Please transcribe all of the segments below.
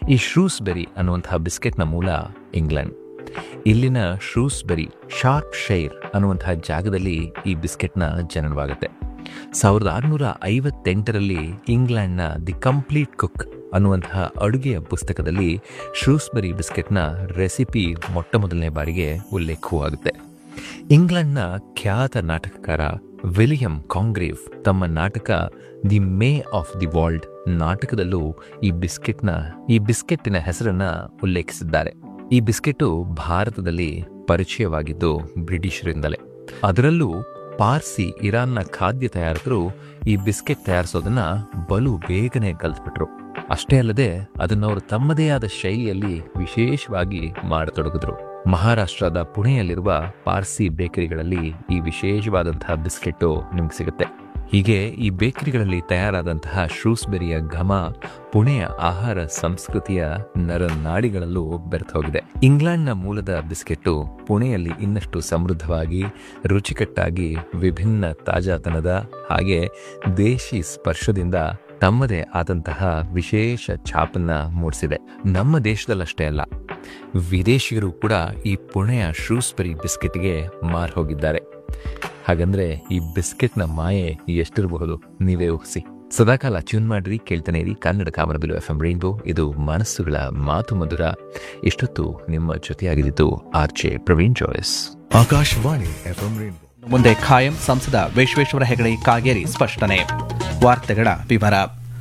ಈ ಶ್ರೂಸ್ಬೆರಿ ಅನ್ನುವಂತಹ ಬಿಸ್ಕೆಟ್ನ ಮೂಲ ಇಂಗ್ಲೆಂಡ್ ಇಲ್ಲಿನ ಶ್ರೂಸ್ಬೆರಿ ಶಾರ್ಪ್ ಶೈರ್ ಅನ್ನುವಂತಹ ಜಾಗದಲ್ಲಿ ಈ ಬಿಸ್ಕೆಟ್ನ ಜನನವಾಗುತ್ತೆ ಸಾವಿರದ ಆರುನೂರ ಐವತ್ತೆಂಟರಲ್ಲಿ ಇಂಗ್ಲೆಂಡ್ನ ದಿ ಕಂಪ್ಲೀಟ್ ಕುಕ್ ಅನ್ನುವಂತಹ ಅಡುಗೆಯ ಪುಸ್ತಕದಲ್ಲಿ ಶ್ರೂಸ್ಬೆರಿ ಬಿಸ್ಕೆಟ್ನ ರೆಸಿಪಿ ಮೊಟ್ಟ ಮೊದಲನೇ ಬಾರಿಗೆ ಉಲ್ಲೇಖವಾಗುತ್ತೆ ಇಂಗ್ಲೆಂಡ್ನ ಖ್ಯಾತ ನಾಟಕಕಾರ ವಿಲಿಯಂ ಕಾಂಗ್ರೇವ್ ತಮ್ಮ ನಾಟಕ the way of the world ನಾಟಕದಲ್ಲೂ ಈ ಬಿಸ್ಕೆಟ್ನ ಈ ಬಿಸ್ಕೆಟ್ಟಿನ ಹೆಸರನ್ನ ಉಲ್ಲೇಖಿಸಿದ್ದಾರೆ ಈ ಬಿಸ್ಕೆಟ್ಟು ಭಾರತದಲ್ಲಿ ಪರಿಚಯವಾಗಿದ್ದು ಬ್ರಿಟಿಷರಿಂದಲೇ ಅದರಲ್ಲೂ ಪಾರ್ಸಿ ಇರಾನ್ನ ಖಾದ್ಯ ತಯಾರಕರು ಈ ಬಿಸ್ಕೆಟ್ ತಯಾರಿಸೋದನ್ನ ಬಲು ಬೇಗನೆ ಕಲ್ತ್ಬಿಟ್ರು ಅಷ್ಟೇ ಅಲ್ಲದೆ ಅದನ್ನ ಅವರು ತಮ್ಮದೇ ಆದ ಶೈಲಿಯಲ್ಲಿ ವಿಶೇಷವಾಗಿ ಮಾಡತೊಡಗಿದ್ರು ಮಹಾರಾಷ್ಟ್ರದ ಪುಣೆಯಲ್ಲಿರುವ ಪಾರ್ಸಿ ಬೇಕರಿಗಳಲ್ಲಿ ಈ ವಿಶೇಷವಾದಂತಹ ಬಿಸ್ಕೆಟ್ಟು ನಿಮ್ಗೆ ಸಿಗುತ್ತೆ ಹೀಗೆ ಈ ಬೇಕರಿಗಳಲ್ಲಿ ತಯಾರಾದಂತಹ ಶ್ರೂಸ್ಬೆರಿಯ ಘಮ ಪುಣೆಯ ಆಹಾರ ಸಂಸ್ಕೃತಿಯ ನರನಾಡಿಗಳಲ್ಲೂ ಬೆರೆತೋಗಿದೆ ಇಂಗ್ಲೆಂಡ್ನ ಮೂಲದ ಬಿಸ್ಕೆಟ್ಟು ಪುಣೆಯಲ್ಲಿ ಇನ್ನಷ್ಟು ಸಮೃದ್ಧವಾಗಿ ರುಚಿಕಟ್ಟಾಗಿ ವಿಭಿನ್ನ ತಾಜಾತನದ ಹಾಗೆ ದೇಶಿ ಸ್ಪರ್ಶದಿಂದ ತಮ್ಮದೇ ಆದಂತಹ ವಿಶೇಷ ಛಾಪನ್ನ ಮೂಡಿಸಿದೆ ನಮ್ಮ ದೇಶದಲ್ಲಷ್ಟೇ ಅಲ್ಲ ವಿದೇಶಿಗರು ಕೂಡ ಈ ಪುಣೆಯ ಶ್ರೂಸ್ಬೆರಿ ಬಿಸ್ಕೆಟ್ಗೆ ಮಾರು ಹೋಗಿದ್ದಾರೆ ಹಾಗಂದ್ರೆ ಈ ಬಿಸ್ಕೆಟ್ನ ಮಾಯೆ ಎಷ್ಟಿರಬಹುದು ನೀವೇ ಊಹಿಸಿ ಸದಾಕಾಲ ಟ್ಯೂನ್ ಮಾಡ್ರಿ ಕೇಳ್ತಾನೆ ಇರಿ ಕನ್ನಡ ಕಾಮನಬಿಲು ಎಫ್ ಎಂ ರೈನ್ಬೋ ಇದು ಮನಸ್ಸುಗಳ ಮಾತು ಮಧುರ ಇಷ್ಟೊತ್ತು ನಿಮ್ಮ ಜೊತೆಯಾಗಿದ್ದು R J Praveen Joyce Akashvani FM rainbow ಮುಂದೆ ಖಾಯಂ ಸಂಸದ ವಿಶ್ವೇಶ್ವರ ಹೆಗಡೆ ಕಾಗೇರಿ ಸ್ಪಷ್ಟನೆ ವಾರ್ತೆಗಳ ವಿವರ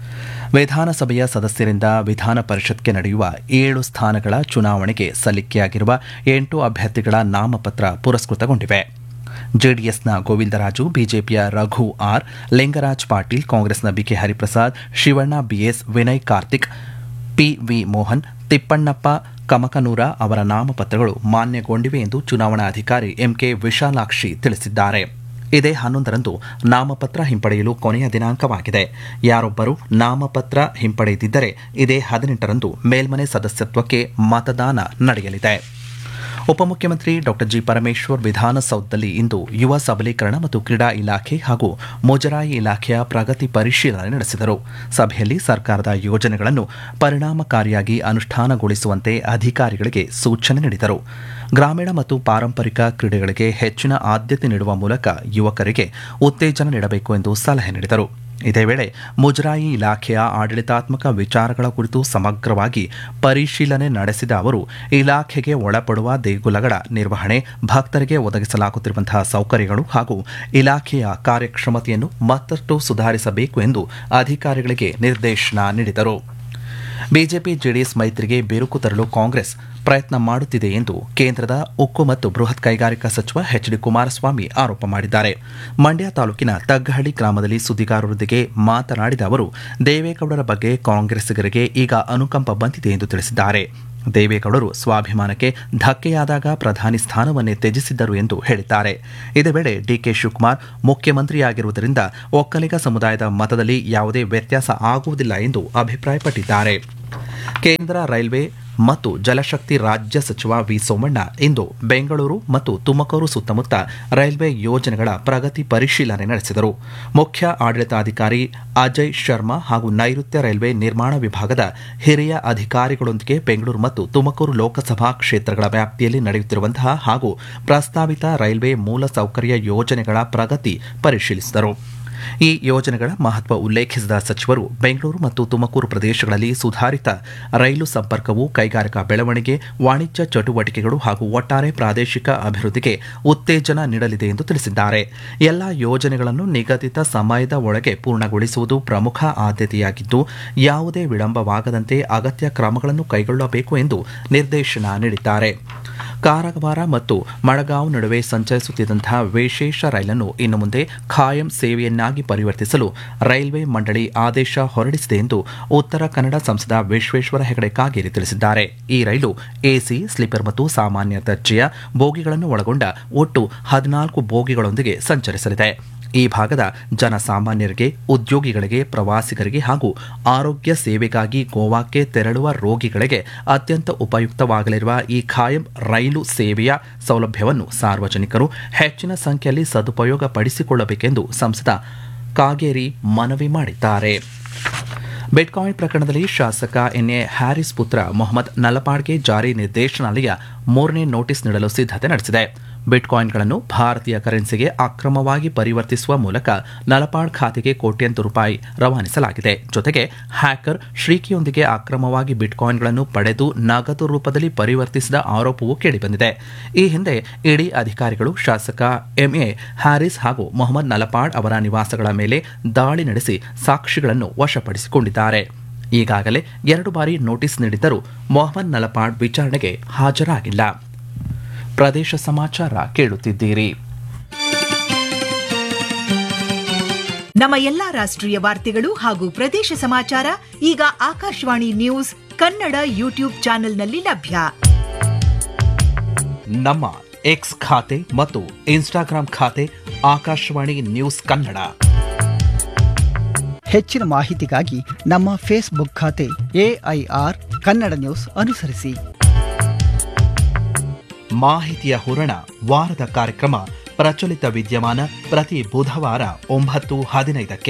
ವಿಧಾನಸಭೆಯ ಸದಸ್ಯರಿಂದ ವಿಧಾನ ಪರಿಷತ್ಗೆ ನಡೆಯುವ ಏಳು ಸ್ಥಾನಗಳ ಚುನಾವಣೆಗೆ ಸಲ್ಲಿಕೆಯಾಗಿರುವ ಎಂಟು ಅಭ್ಯರ್ಥಿಗಳ ನಾಮಪತ್ರ ಪುರಸ್ಕೃತಗೊಂಡಿವೆ ಜೆಡಿಎಸ್ನ ಗೋವಿಂದರಾಜು ಬಿಜೆಪಿಯ ರಘು ಆರ್ ಲಿಂಗರಾಜ್ ಪಾಟೀಲ್ ಕಾಂಗ್ರೆಸ್ನ BK Hariprasad Shivanna BS Vinay Karthik PV Mohan Thippannappa Kamakanur ಅವರ ನಾಮಪತ್ರಗಳು ಮಾನ್ಯಗೊಂಡಿವೆ ಎಂದು ಚುನಾವಣಾಧಿಕಾರಿ ಎಂಕೆ ವಿಶಾಲಾಕ್ಷಿ ತಿಳಿಸಿದ್ದಾರೆ ಇದೇ ಹನ್ನೊಂದರಂದು ನಾಮಪತ್ರ ಹಿಂಪಡೆಯಲು ಕೊನೆಯ ದಿನಾಂಕವಾಗಿದೆ ಯಾರೊಬ್ಬರು ನಾಮಪತ್ರ ಹಿಂಪಡೆದಿದ್ದರೆ ಇದೇ ಹದಿನೆಂಟರಂದು ಮೇಲ್ಮನೆ ಸದಸ್ಯತ್ವಕ್ಕೆ ಮತದಾನ ನಡೆಯಲಿದೆ ಉಪಮುಖ್ಯಮಂತ್ರಿ ಡಾಕ್ಟರ್ ಜಿ ಪರಮೇಶ್ವರ್ ವಿಧಾನಸೌಧದಲ್ಲಿ ಇಂದು ಯುವ ಸಬಲೀಕರಣ ಮತ್ತು ಕ್ರೀಡಾ ಇಲಾಖೆ ಹಾಗೂ ಮುಜರಾಯಿ ಇಲಾಖೆಯ ಪ್ರಗತಿ ಪರಿಶೀಲನೆ ನಡೆಸಿದರು ಸಭೆಯಲ್ಲಿ ಸರ್ಕಾರದ ಯೋಜನೆಗಳನ್ನು ಪರಿಣಾಮಕಾರಿಯಾಗಿ ಅನುಷ್ಠಾನಗೊಳಿಸುವಂತೆ ಅಧಿಕಾರಿಗಳಿಗೆ ಸೂಚನೆ ನೀಡಿದರು ಗ್ರಾಮೀಣ ಮತ್ತು ಪಾರಂಪರಿಕ ಕ್ರೀಡೆಗಳಿಗೆ ಹೆಚ್ಚಿನ ಆದ್ಯತೆ ನೀಡುವ ಮೂಲಕ ಯುವಕರಿಗೆ ಉತ್ತೇಜನ ನೀಡಬೇಕು ಎಂದು ಸಲಹೆ ನೀಡಿದರು ಇದೇ ವೇಳೆ ಮುಜರಾಯಿ ಇಲಾಖೆಯ ಆಡಳಿತಾತ್ಮಕ ವಿಚಾರಗಳ ಕುರಿತು ಸಮಗ್ರವಾಗಿ ಪರಿಶೀಲನೆ ನಡೆಸಿದ ಅವರು ಇಲಾಖೆಗೆ ಒಳಪಡುವ ದೇಗುಲಗಳ ನಿರ್ವಹಣೆ ಭಕ್ತರಿಗೆ ಒದಗಿಸಲಾಗುತ್ತಿರುವಂತಹ ಸೌಕರ್ಯಗಳು ಹಾಗೂ ಇಲಾಖೆಯ ಕಾರ್ಯಕ್ಷಮತೆಯನ್ನು ಮತ್ತಷ್ಟು ಸುಧಾರಿಸಬೇಕು ಎಂದು ಅಧಿಕಾರಿಗಳಿಗೆ ನಿರ್ದೇಶನ ನೀಡಿದರು ಬಿಜೆಪಿ ಜೆಡಿಎಸ್ ಮೈತ್ರಿಗೆ ಬಿರುಕು ತರಲು ಕಾಂಗ್ರೆಸ್ ಪ್ರಯತ್ನ ಮಾಡುತ್ತಿದೆ ಎಂದು ಕೇಂದ್ರದ ಉಕ್ಕು ಮತ್ತು ಬೃಹತ್ ಕೈಗಾರಿಕಾ ಸಚಿವ ಎಚ್ ಡಿ ಕುಮಾರಸ್ವಾಮಿ ಆರೋಪ ಮಾಡಿದ್ದಾರೆ ಮಂಡ್ಯ ತಾಲೂಕಿನ ತಗ್ಗಹಳ್ಳಿ ಗ್ರಾಮದಲ್ಲಿ ಸುದ್ದಿಗಾರರೊಂದಿಗೆ ಮಾತನಾಡಿದ ಅವರು ದೇವೇಗೌಡರ ಬಗ್ಗೆ ಕಾಂಗ್ರೆಸ್ಸಿಗರಿಗೆ ಈಗ ಅನುಕಂಪ ಬಂದಿದೆ ಎಂದು ತಿಳಿಸಿದ್ದಾರೆ ದೇವೇಗೌಡರು ಸ್ವಾಭಿಮಾನಕ್ಕೆ ಧಕ್ಕೆಯಾದಾಗ ಪ್ರಧಾನಿ ಸ್ಥಾನವನ್ನೇ ತ್ಯಜಿಸಿದ್ದರು ಎಂದು ಹೇಳಿದ್ದಾರೆ ಇದೇ ವೇಳೆ ಡಿಕೆ ಶಿವಕುಮಾರ್ ಮುಖ್ಯಮಂತ್ರಿಯಾಗಿರುವುದರಿಂದ ಒಕ್ಕಲಿಗ ಸಮುದಾಯದ ಮತದಲ್ಲಿ ಯಾವುದೇ ವ್ಯತ್ಯಾಸ ಆಗುವುದಿಲ್ಲ ಎಂದು ಅಭಿಪ್ರಾಯಪಟ್ಟಿದ್ದಾರೆ ಕೇಂದ್ರ ರೈಲ್ವೆ ಮತ್ತು ಜಲಶಕ್ತಿ ರಾಜ್ಯ ಸಚಿವ ವಿ ಸೋಮಣ್ಣ ಇಂದು ಬೆಂಗಳೂರು ಮತ್ತು ತುಮಕೂರು ಸುತ್ತಮುತ್ತ ರೈಲ್ವೆ ಯೋಜನೆಗಳ ಪ್ರಗತಿ ಪರಿಶೀಲನೆ ನಡೆಸಿದರು ಮುಖ್ಯ ಆಡಳಿತಾಧಿಕಾರಿ ಅಜಯ್ ಶರ್ಮಾ ಹಾಗೂ ನೈಋತ್ಯ ರೈಲ್ವೆ ನಿರ್ಮಾಣ ವಿಭಾಗದ ಹಿರಿಯ ಅಧಿಕಾರಿಗಳೊಂದಿಗೆ ಬೆಂಗಳೂರು ಮತ್ತು ತುಮಕೂರು ಲೋಕಸಭಾ ಕ್ಷೇತ್ರಗಳ ವ್ಯಾಪ್ತಿಯಲ್ಲಿ ನಡೆಯುತ್ತಿರುವಂತಹ ಹಾಗೂ ಪ್ರಸ್ತಾವಿತ ರೈಲ್ವೆ ಮೂಲಸೌಕರ್ಯ ಯೋಜನೆಗಳ ಪ್ರಗತಿ ಪರಿಶೀಲಿಸಿದರು ಈ ಯೋಜನೆಗಳ ಮಹತ್ವ ಉಲ್ಲೇಖಿಸಿದ ಸಚಿವರು ಬೆಂಗಳೂರು ಮತ್ತು ತುಮಕೂರು ಪ್ರದೇಶಗಳಲ್ಲಿ ಸುಧಾರಿತ ರೈಲು ಸಂಪರ್ಕವು ಕೈಗಾರಿಕಾ ಬೆಳವಣಿಗೆ ವಾಣಿಜ್ಯ ಚಟುವಟಿಕೆಗಳು ಹಾಗೂ ಒಟ್ಟಾರೆ ಪ್ರಾದೇಶಿಕ ಅಭಿವೃದ್ಧಿಗೆ ಉತ್ತೇಜನ ನೀಡಲಿದೆ ಎಂದು ತಿಳಿಸಿದ್ದಾರೆ ಎಲ್ಲ ಯೋಜನೆಗಳನ್ನು ನಿಗದಿತ ಸಮಯದ ಒಳಗೆ ಪೂರ್ಣಗೊಳಿಸುವುದು ಪ್ರಮುಖ ಆದ್ಯತೆಯಾಗಿದ್ದು ಯಾವುದೇ ವಿಳಂಬವಾಗದಂತೆ ಅಗತ್ಯ ಕ್ರಮಗಳನ್ನು ಕೈಗೊಳ್ಳಬೇಕು ಎಂದು ನಿರ್ದೇಶನ ನೀಡಿದ್ದಾರೆ ಕಾರವಾರ ಮತ್ತು ಮಡಗಾಂವ್ ನಡುವೆ ಸಂಚರಿಸುತ್ತಿದ್ದಂತಹ ವಿಶೇಷ ರೈಲನ್ನು ಇನ್ನು ಮುಂದೆ ಖಾಯಂ ಸೇವೆಯನ್ನಾಗಿ ಪರಿವರ್ತಿಸಲು ರೈಲ್ವೆ ಮಂಡಳಿ ಆದೇಶ ಹೊರಡಿಸಿದೆ ಎಂದು ಉತ್ತರ ಕನ್ನಡ ಸಂಸದ ವಿಶ್ವೇಶ್ವರ ಹೆಗಡೆ ಕಾಗೇರಿ ತಿಳಿಸಿದ್ದಾರೆ ಈ ರೈಲು ಎಸಿ ಸ್ಲೀಪರ್ ಮತ್ತು ಸಾಮಾನ್ಯ ದರ್ಜೆಯ ಬೋಗಿಗಳನ್ನು ಒಳಗೊಂಡ ಒಟ್ಟು ಹದಿನಾಲ್ಕು ಬೋಗಿಗಳೊಂದಿಗೆ ಸಂಚರಿಸಲಿದೆ ಈ ಭಾಗದ ಜನಸಾಮಾನ್ಯರಿಗೆ ಉದ್ಯೋಗಿಗಳಿಗೆ ಪ್ರವಾಸಿಗರಿಗೆ ಹಾಗೂ ಆರೋಗ್ಯ ಸೇವೆಗಾಗಿ ಗೋವಾಕ್ಕೆ ತೆರಳುವ ರೋಗಿಗಳಿಗೆ ಅತ್ಯಂತ ಉಪಯುಕ್ತವಾಗಲಿರುವ ಈ ಖಾಯಂ ರೈಲು ಸೇವೆಯ ಸೌಲಭ್ಯವನ್ನು ಸಾರ್ವಜನಿಕರು ಹೆಚ್ಚಿನ ಸಂಖ್ಯೆಯಲ್ಲಿ ಸದುಪಯೋಗ ಪಡಿಸಿಕೊಳ್ಳಬೇಕೆಂದು ಸಂಸದ ಕಾಗೇರಿ ಮನವಿ ಮಾಡಿದ್ದಾರೆ ಬಿಟ್ಕಾಯಿನ್ ಪ್ರಕರಣದಲ್ಲಿ ಶಾಸಕ ಎನ್ಎ ಹ್ಯಾರಿಸ್ ಪುತ್ರ ಮೊಹಮ್ಮದ್ ನಲಪಾಡ್ಗೆ ಜಾರಿ ನಿರ್ದೇಶನಾಲಯ ಮೂರನೇ ನೋಟಿಸ್ ನೀಡಲು ಸಿದ್ಧತೆ ನಡೆಸಿದೆ ಬಿಟ್ಕಾಯಿನ್ಗಳನ್ನು ಭಾರತೀಯ ಕರೆನ್ಸಿಗೆ ಅಕ್ರಮವಾಗಿ ಪರಿವರ್ತಿಸುವ ಮೂಲಕ ನಲಪಾಡ್ ಖಾತೆಗೆ ಕೋಟ್ಯಂತರ ರೂಪಾಯಿ ರವಾನಿಸಲಾಗಿದೆ ಜೊತೆಗೆ ಹ್ಯಾಕರ್ ಶ್ರೀಕಿಯೊಂದಿಗೆ ಅಕ್ರಮವಾಗಿ ಬಿಟ್ಕಾಯಿನ್ಗಳನ್ನು ಪಡೆದು ನಗದು ರೂಪದಲ್ಲಿ ಪರಿವರ್ತಿಸಿದ ಆರೋಪವೂ ಕೇಳಿಬಂದಿದೆ ಈ ಹಿಂದೆ ಇಡಿ ಅಧಿಕಾರಿಗಳು ಶಾಸಕ ಎಂಎ ಹ್ಯಾರಿಸ್ ಹಾಗೂ ಮೊಹಮ್ಮದ್ ನಲಪಾಡ್ ಅವರ ನಿವಾಸಗಳ ಮೇಲೆ ದಾಳಿ ನಡೆಸಿ ಸಾಕ್ಷಿಗಳನ್ನು ವಶಪಡಿಸಿಕೊಂಡಿದ್ದಾರೆ ಈಗಾಗಲೇ ಎರಡು ಬಾರಿ ನೋಟಿಸ್ ನೀಡಿದ್ದರೂ ಮೊಹಮ್ಮದ್ ನಲಪಾಡ್ ವಿಚಾರಣೆಗೆ ಹಾಜರಾಗಿಲ್ಲ ಪ್ರದೇಶ ಸಮಾಚಾರ ಕೇಳುತ್ತಿದ್ದೀರಿ ನಮ್ಮ ಎಲ್ಲಾ ರಾಷ್ಟ್ರೀಯ ವಾರ್ತೆಗಳು ಹಾಗೂ ಪ್ರದೇಶ ಸಮಾಚಾರ ಈಗ ಆಕಾಶವಾಣಿ ನ್ಯೂಸ್ ಕನ್ನಡ ಯೂಟ್ಯೂಬ್ ಚಾನೆಲ್ನಲ್ಲಿ ಲಭ್ಯ ನಮ್ಮ ಎಕ್ಸ್ ಖಾತೆ ಮತ್ತು ಇನ್ಸ್ಟಾಗ್ರಾಂ ಖಾತೆ ಆಕಾಶವಾಣಿ ನ್ಯೂಸ್ ಕನ್ನಡ ಹೆಚ್ಚಿನ ಮಾಹಿತಿಗಾಗಿ ನಮ್ಮ ಫೇಸ್ಬುಕ್ ಖಾತೆ ಎಐಆರ್ ಕನ್ನಡ ನ್ಯೂಸ್ ಅನುಸರಿಸಿ ಮಾಹಿತಿಯ ಹೂರಣ ವಾರದ ಕಾರ್ಯಕ್ರಮ ಪ್ರಚಲಿತ ವಿದ್ಯಮಾನ ಪ್ರತಿ ಬುಧವಾರ ಒಂಬತ್ತು ಹದಿನೈದಕ್ಕೆ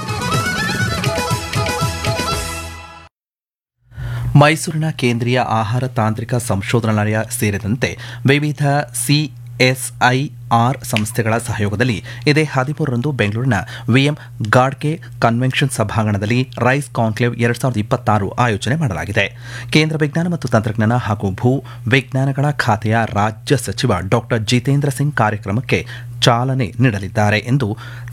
ಮೈಸೂರಿನ ಕೇಂದ್ರೀಯ ಆಹಾರ ತಾಂತ್ರಿಕ ಸಂಶೋಧನಾಲಯ ಸೇರಿದಂತೆ ವಿವಿಧ ಸಿಎಸ್ಐಆರ್ ಸಂಸ್ಥೆಗಳ ಸಹಯೋಗದಲ್ಲಿ ಇದೇ ಹದಿಮೂರರಂದು ಬೆಂಗಳೂರಿನ ವಿಎಂ ಗಾಡ್ಕೆ ಕನ್ವೆನ್ಷನ್ ಸಭಾಂಗಣದಲ್ಲಿ ರೈಸ್ ಕಾನ್ಕ್ಲೇವ್ ಎರಡ್ ಸಾವಿರದ ಇಪ್ಪತ್ತಾರು ಆಯೋಜನೆ ಮಾಡಲಾಗಿದೆ ಕೇಂದ್ರ ವಿಜ್ಞಾನ ಮತ್ತು ತಂತ್ರಜ್ಞಾನ ಹಾಗೂ ಭೂ ವಿಜ್ಞಾನಗಳ ಖಾತೆಯ ರಾಜ್ಯ ಸಚಿವ ಡಾಕ್ಟರ್ ಜಿತೇಂದ್ರ ಸಿಂಗ್ ಕಾರ್ಯಕ್ರಮಕ್ಕೆ ಚಾಲನೆ ನೀಡಲಿದ್ದಾರೆ ಎಂದು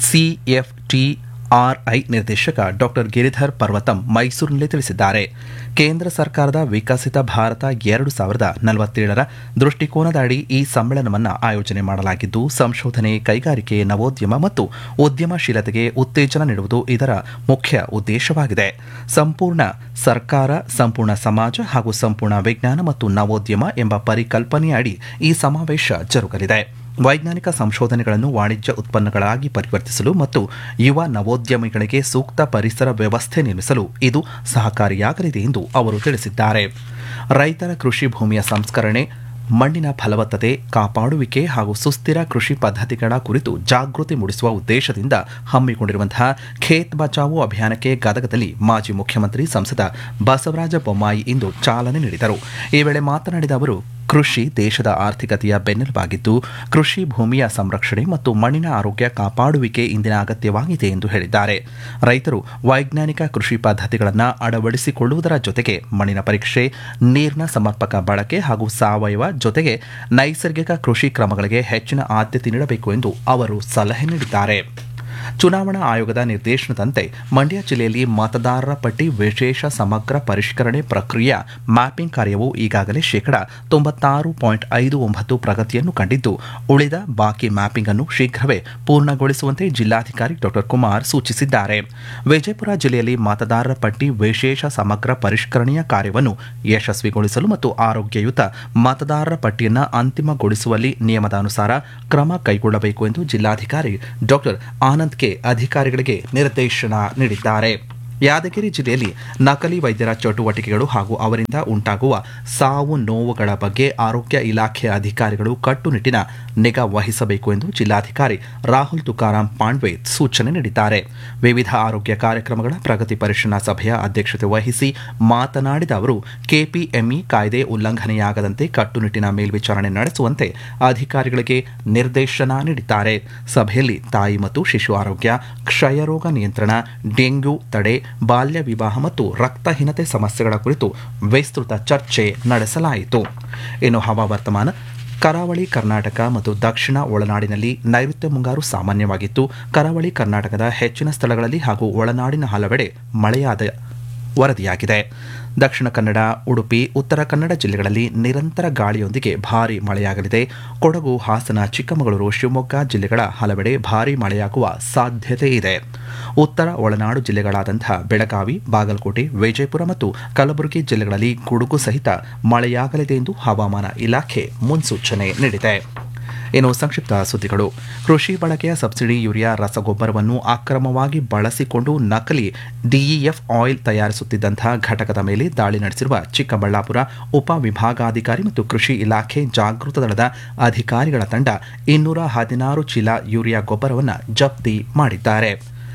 ಸಿಎಫ್ಟಿ ಆರ್ಐ ನಿರ್ದೇಶಕ ಡಾಕ್ಟರ್ ಗಿರಿಧರ್ ಪರ್ವತಂ ಮೈಸೂರಿನಲ್ಲಿ ತಿಳಿಸಿದ್ದಾರೆ ಕೇಂದ್ರ ಸರ್ಕಾರದ ವಿಕಸಿತ ಭಾರತ ಎರಡು ಸಾವಿರದ ನಲವತ್ತೇಳರ ದೃಷ್ಟಿಕೋನದ ಅಡಿ ಈ ಸಮ್ಮೇಳನವನ್ನು ಆಯೋಜನೆ ಮಾಡಲಾಗಿದ್ದು ಸಂಶೋಧನೆ ಕೈಗಾರಿಕೆ ನವೋದ್ಯಮ ಮತ್ತು ಉದ್ಯಮಶೀಲತೆಗೆ ಉತ್ತೇಜನ ನೀಡುವುದು ಇದರ ಮುಖ್ಯ ಉದ್ದೇಶವಾಗಿದೆ ಸಂಪೂರ್ಣ ಸರ್ಕಾರ ಸಂಪೂರ್ಣ ಸಮಾಜ ಹಾಗೂ ಸಂಪೂರ್ಣ ವಿಜ್ಞಾನ ಮತ್ತು ನವೋದ್ಯಮ ಎಂಬ ಪರಿಕಲ್ಪನೆಯ ಅಡಿ ಈ ಸಮಾವೇಶ ಜರುಗಲಿದೆ ವೈಜ್ಞಾನಿಕ ಸಂಶೋಧನೆಗಳನ್ನು ವಾಣಿಜ್ಯ ಉತ್ಪನ್ನಗಳಾಗಿ ಪರಿವರ್ತಿಸಲು ಮತ್ತು ಯುವ ನವೋದ್ಯಮಿಗಳಿಗೆ ಸೂಕ್ತ ಪರಿಸರ ವ್ಯವಸ್ಥೆ ನಿರ್ಮಿಸಲು ಇದು ಸಹಕಾರಿಯಾಗಲಿದೆ ಎಂದು ಅವರು ತಿಳಿಸಿದ್ದಾರೆ ರೈತರ ಕೃಷಿ ಭೂಮಿಯ ಸಂಸ್ಕರಣೆ ಮಣ್ಣಿನ ಫಲವತ್ತತೆ ಕಾಪಾಡುವಿಕೆ ಹಾಗೂ ಸುಸ್ಥಿರ ಕೃಷಿ ಪದ್ಧತಿಗಳ ಕುರಿತು ಜಾಗೃತಿ ಮೂಡಿಸುವ ಉದ್ದೇಶದಿಂದ ಹಮ್ಮಿಕೊಂಡಿರುವಂತಹ ಖೇತ್ ಬಚಾವೋ ಅಭಿಯಾನಕ್ಕೆ ಗದಗದಲ್ಲಿ ಮಾಜಿ ಮುಖ್ಯಮಂತ್ರಿ ಸಂಸದ ಬಸವರಾಜ ಬೊಮ್ಮಾಯಿ ಇಂದು ಚಾಲನೆ ನೀಡಿದರು ಈ ವೇಳೆ ಮಾತನಾಡಿದ ಅವರು ಕೃಷಿ ದೇಶದ ಆರ್ಥಿಕತೆಯ ಬೆನ್ನೆಲುಬಾಗಿದ್ದು ಕೃಷಿ ಭೂಮಿಯ ಸಂರಕ್ಷಣೆ ಮತ್ತು ಮಣ್ಣಿನ ಆರೋಗ್ಯ ಕಾಪಾಡುವಿಕೆ ಇಂದಿನ ಅಗತ್ಯವಾಗಿದೆ ಎಂದು ಹೇಳಿದ್ದಾರೆ ರೈತರು ವೈಜ್ಞಾನಿಕ ಕೃಷಿ ಪದ್ಧತಿಗಳನ್ನು ಅಳವಡಿಸಿಕೊಳ್ಳುವುದರ ಜೊತೆಗೆ ಮಣ್ಣಿನ ಪರೀಕ್ಷೆ ನೀರಿನ ಸಮರ್ಪಕ ಬಳಕೆ ಹಾಗೂ ಸಾವಯವ ಜೊತೆಗೆ ನೈಸರ್ಗಿಕ ಕೃಷಿ ಕ್ರಮಗಳಿಗೆ ಹೆಚ್ಚಿನ ಆದ್ಯತೆ ನೀಡಬೇಕು ಎಂದು ಅವರು ಸಲಹೆ ನೀಡಿದ್ದಾರೆ ಚುನಾವಣಾ ಆಯೋಗದ ನಿರ್ದೇಶನದಂತೆ ಮಂಡ್ಯ ಜಿಲ್ಲೆಯಲ್ಲಿ ಮತದಾರರ ಪಟ್ಟಿ ವಿಶೇಷ ಸಮಗ್ರ ಪರಿಷ್ಕರಣೆ ಪ್ರಕ್ರಿಯೆಯ ಮ್ಯಾಪಿಂಗ್ ಕಾರ್ಯವು ಈಗಾಗಲೇ ಶೇಕಡಾ ತೊಂಬತ್ತಾರು ಪಾಯಿಂಟ್ ಐದು ಒಂಬತ್ತು ಪ್ರಗತಿಯನ್ನು ಕಂಡಿದ್ದು ಉಳಿದ ಬಾಕಿ ಮ್ಯಾಪಿಂಗ್ ಅನ್ನು ಶೀಘ್ರವೇ ಪೂರ್ಣಗೊಳಿಸುವಂತೆ ಜಿಲ್ಲಾಧಿಕಾರಿ ಡಾಕ್ಟರ್ ಕುಮಾರ್ ಸೂಚಿಸಿದ್ದಾರೆ ವಿಜಯಪುರ ಜಿಲ್ಲೆಯಲ್ಲಿ ಮತದಾರರ ಪಟ್ಟಿ ವಿಶೇಷ ಸಮಗ್ರ ಪರಿಷ್ಕರಣೆಯ ಕಾರ್ಯವನ್ನು ಯಶಸ್ವಿಗೊಳಿಸಲು ಮತ್ತು ಆರೋಗ್ಯಯುತ ಮತದಾರರ ಪಟ್ಟಿಯನ್ನು ಅಂತಿಮಗೊಳಿಸುವಲ್ಲಿ ನಿಯಮದಾನುಸಾರ ಕ್ರಮ ಕೈಗೊಳ್ಳಬೇಕು ಎಂದು ಜಿಲ್ಲಾಧಿಕಾರಿ ಡಾಕ್ಟರ್ ಆನಂದ್ ಕೆ ಅಧಿಕಾರಿಗಳಿಗೆ ನಿರ್ದೇಶನ ನೀಡಿದ್ದಾರೆ ಯಾದಗಿರಿ ಜಿಲ್ಲೆಯಲ್ಲಿ ನಕಲಿ ವೈದ್ಯರ ಚಟುವಟಿಕೆಗಳು ಹಾಗೂ ಅವರಿಂದ ಉಂಟಾಗುವ ಸಾವು ನೋವುಗಳ ಬಗ್ಗೆ ಆರೋಗ್ಯ ಇಲಾಖೆಯ ಅಧಿಕಾರಿಗಳು ಕಟ್ಟುನಿಟ್ಟಿನ ನಿಗಾ ವಹಿಸಬೇಕು ಎಂದು ಜಿಲ್ಲಾಧಿಕಾರಿ ರಾಹುಲ್ ತುಕಾರಾಂ ಪಾಂಡ್ವೆ ಸೂಚನೆ ನೀಡಿದ್ದಾರೆ ವಿವಿಧ ಆರೋಗ್ಯ ಕಾರ್ಯಕ್ರಮಗಳ ಪ್ರಗತಿ ಪರಿಶೀಲನಾ ಸಭೆಯ ಅಧ್ಯಕ್ಷತೆ ವಹಿಸಿ ಮಾತನಾಡಿದ ಅವರು ಕೆಪಿಎಂಇ ಕಾಯ್ದೆ ಉಲ್ಲಂಘನೆಯಾಗದಂತೆ ಕಟ್ಟುನಿಟ್ಟಿನ ಮೇಲ್ವಿಚಾರಣೆ ನಡೆಸುವಂತೆ ಅಧಿಕಾರಿಗಳಿಗೆ ನಿರ್ದೇಶನ ನೀಡಿದ್ದಾರೆ ಸಭೆಯಲ್ಲಿ ತಾಯಿ ಮತ್ತು ಶಿಶು ಆರೋಗ್ಯ ಕ್ಷಯರೋಗ ನಿಯಂತ್ರಣ ಡೆಂಗ್ಯೂ ತಡೆ ಬಾಲ್ಯ ವಿವಾಹ ಮತ್ತು ರಕ್ತಹೀನತೆ ಸಮಸ್ಯೆಗಳ ಕುರಿತು ವಿಸ್ತೃತ ಚರ್ಚೆ ನಡೆಸಲಾಯಿತು ಇನ್ನು ಹವಾವರ್ತಮಾನ ಕರಾವಳಿ ಕರ್ನಾಟಕ ಮತ್ತು ದಕ್ಷಿಣ ಒಳನಾಡಿನಲ್ಲಿ ನೈಋತ್ಯ ಮುಂಗಾರು ಸಾಮಾನ್ಯವಾಗಿತ್ತು ಕರಾವಳಿ ಕರ್ನಾಟಕದ ಹೆಚ್ಚಿನ ಸ್ಥಳಗಳಲ್ಲಿ ಹಾಗೂ ಒಳನಾಡಿನ ಹಲವೆಡೆ ಮಳೆಯಾದ ವರದಿಯಾಗಿದೆ ದಕ್ಷಿಣ ಕನ್ನಡ ಉಡುಪಿ ಉತ್ತರ ಕನ್ನಡ ಜಿಲ್ಲೆಗಳಲ್ಲಿ ನಿರಂತರ ಗಾಳಿಯೊಂದಿಗೆ ಭಾರೀ ಮಳೆಯಾಗಲಿದೆ ಕೊಡಗು ಹಾಸನ ಚಿಕ್ಕಮಗಳೂರು ಶಿವಮೊಗ್ಗ ಜಿಲ್ಲೆಗಳ ಹಲವೆಡೆ ಭಾರೀ ಮಳೆಯಾಗುವ ಸಾಧ್ಯತೆ ಇದೆ ಉತ್ತರ ಒಳನಾಡು ಜಿಲ್ಲೆಗಳಾದಂತಹ ಬೆಳಗಾವಿ ಬಾಗಲಕೋಟೆ ವಿಜಯಪುರ ಮತ್ತು ಕಲಬುರಗಿ ಜಿಲ್ಲೆಗಳಲ್ಲಿ ಗುಡುಗು ಸಹಿತ ಮಳೆಯಾಗಲಿದೆ ಎಂದು ಹವಾಮಾನ ಇಲಾಖೆ ಮುನ್ಸೂಚನೆ ನೀಡಿದೆ ಇನ್ನು ಸಂಕ್ಷಿಪ್ತ ಸುದ್ದಿಗಳು ಕೃಷಿ ಬಳಕೆಯ ಸಬ್ಸಿಡಿ ಯೂರಿಯಾ ರಸಗೊಬ್ಬರವನ್ನು ಅಕ್ರಮವಾಗಿ ಬಳಸಿಕೊಂಡು ನಕಲಿ ಡಿಇಎಫ್ ಆಯಿಲ್ ತಯಾರಿಸುತ್ತಿದ್ದಂತಹ ಘಟಕದ ಮೇಲೆ ದಾಳಿ ನಡೆಸಿರುವ ಚಿಕ್ಕಬಳ್ಳಾಪುರ ಉಪವಿಭಾಗಾಧಿಕಾರಿ ಮತ್ತು ಕೃಷಿ ಇಲಾಖೆ ಜಾಗೃತ ದಳದ ಅಧಿಕಾರಿಗಳ ತಂಡ ಇನ್ನೂರ ಹದಿನಾರು ಚೀಲ ಯೂರಿಯಾ ಗೊಬ್ಬರವನ್ನು ಜಪ್ತಿ ಮಾಡಿದ್ದಾರೆ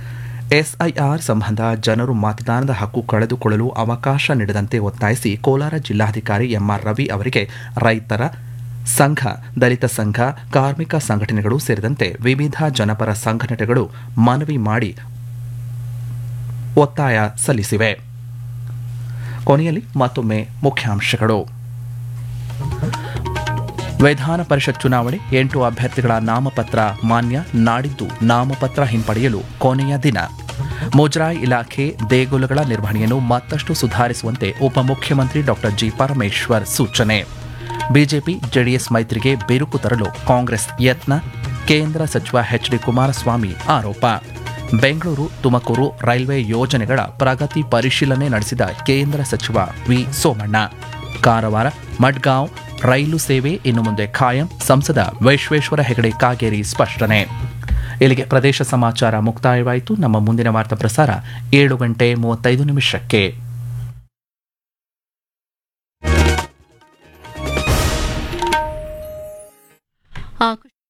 ಎಸ್ಐಆರ್ ಸಂಬಂಧ ಜನರು ಮತದಾನದ ಹಕ್ಕು ಕಳೆದುಕೊಳ್ಳಲು ಅವಕಾಶ ನೀಡದಂತೆ ಒತ್ತಾಯಿಸಿ ಕೋಲಾರ ಜಿಲ್ಲಾಧಿಕಾರಿ ಎಂಆರ್ ರವಿ ಅವರಿಗೆ ರೈತರ ಸಂಘ ದಲಿತ ಸಂಘ ಕಾರ್ಮಿಕ ಸಂಘಟನೆಗಳು ಸೇರಿದಂತೆ ವಿವಿಧ ಜನಪರ ಸಂಘಟನೆಗಳು ಮನವಿ ಮಾಡಿ ಒತ್ತಾಯ ಸಲ್ಲಿಸಿವೆ ಕೊನೆಯಲ್ಲಿ ಮತ್ತೊಮ್ಮೆ ಮುಖ್ಯಾಂಶಗಳು ವಿಧಾನ ಪರಿಷತ್ ಚುನಾವಣೆ ಎಂಟು ಅಭ್ಯರ್ಥಿಗಳ ನಾಮಪತ್ರ ಮಾನ್ಯ ನಾಡಿದ್ದು ನಾಮಪತ್ರ ಹಿಂಪಡೆಯಲು ಕೊನೆಯ ದಿನ ಮುಜರಾಯಿ ಇಲಾಖೆ ದೇಗುಲಗಳ ನಿರ್ವಹಣೆಯನ್ನು ಮತ್ತಷ್ಟು ಸುಧಾರಿಸುವಂತೆ ಉಪಮುಖ್ಯಮಂತ್ರಿ ಡಾಕ್ಟರ್ ಜಿ ಪರಮೇಶ್ವರ್ ಸೂಚನೆ ಬಿಜೆಪಿ ಜೆಡಿಎಸ್ ಮೈತ್ರಿಗೆ ಬಿರುಕು ತರಲು ಕಾಂಗ್ರೆಸ್ ಯತ್ನ ಕೇಂದ್ರ ಸಚಿವ ಎಚ್ ಡಿ ಕುಮಾರಸ್ವಾಮಿ ಆರೋಪ ಬೆಂಗಳೂರು ತುಮಕೂರು ರೈಲ್ವೆ ಯೋಜನೆಗಳ ಪ್ರಗತಿ ಪರಿಶೀಲನೆ ನಡೆಸಿದ ಕೇಂದ್ರ ಸಚಿವ ವಿ ಸೋಮಣ್ಣ ಕಾರವಾರ ಮಡ್ಗಾಂವ್ ರೈಲು ಸೇವೆ ಇನ್ನು ಮುಂದೆ ಖಾಯಂ ಸಂಸದ ವಿಶ್ವೇಶ್ವರ ಹೆಗಡೆ ಕಾಗೇರಿ ಸ್ಪಷ್ಟನೆ ಇಲ್ಲಿಗೆ ಪ್ರದೇಶ ಸಮಾಚಾರ ಮುಕ್ತಾಯವಾಯಿತು ನಮ್ಮ ಮುಂದಿನ ವಾರ್ತಾ ಪ್ರಸಾರ ಏಳು ಗಂಟೆ ಮೂವತ್ತೈದು ನಿಮಿಷಕ್ಕೆ ಆಕಾಶ